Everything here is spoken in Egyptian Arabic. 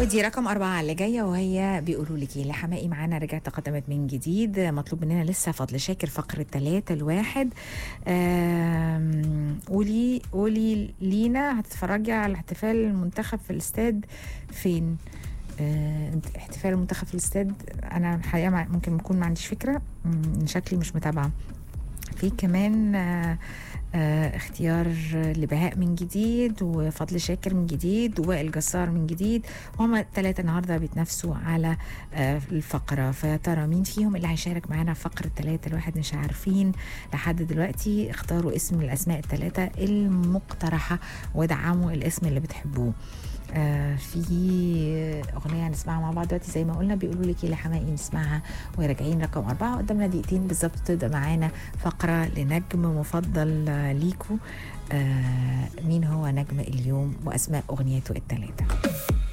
ودي رقم أربعة اللي جاية وهي بيقولوا لك إيه لحمائي معانا رجعت قدمت من جديد مطلوب مننا لسه فضل شاكر فقرة ثلاثة الواحد آم، قولي قولي لينا هتتفرجي على احتفال المنتخب في الاستاد فين؟ آه، احتفال المنتخب في الاستاد انا الحقيقه مع- ممكن يكون ما عنديش فكره مم، شكلي مش متابعه في كمان آه، آه، اختيار لبهاء من جديد وفضل شاكر من جديد ووائل جسار من جديد هما الثلاثة النهاردة بيتنافسوا على آه، الفقرة فيا ترى مين فيهم اللي هيشارك معانا في فقرة ثلاثة الواحد مش عارفين لحد دلوقتي اختاروا اسم من الأسماء الثلاثة المقترحة ودعموا الاسم اللي بتحبوه آه في أغنية هنسمعها مع بعض دلوقتي زي ما قلنا بيقولوا لك إيه لحمائي نسمعها وراجعين رقم أربعة قدامنا دقيقتين بالظبط تبدأ معانا فقرة لنجم مفضل آه، ليكو آه مين هو نجم اليوم وأسماء أغنيته الثلاثة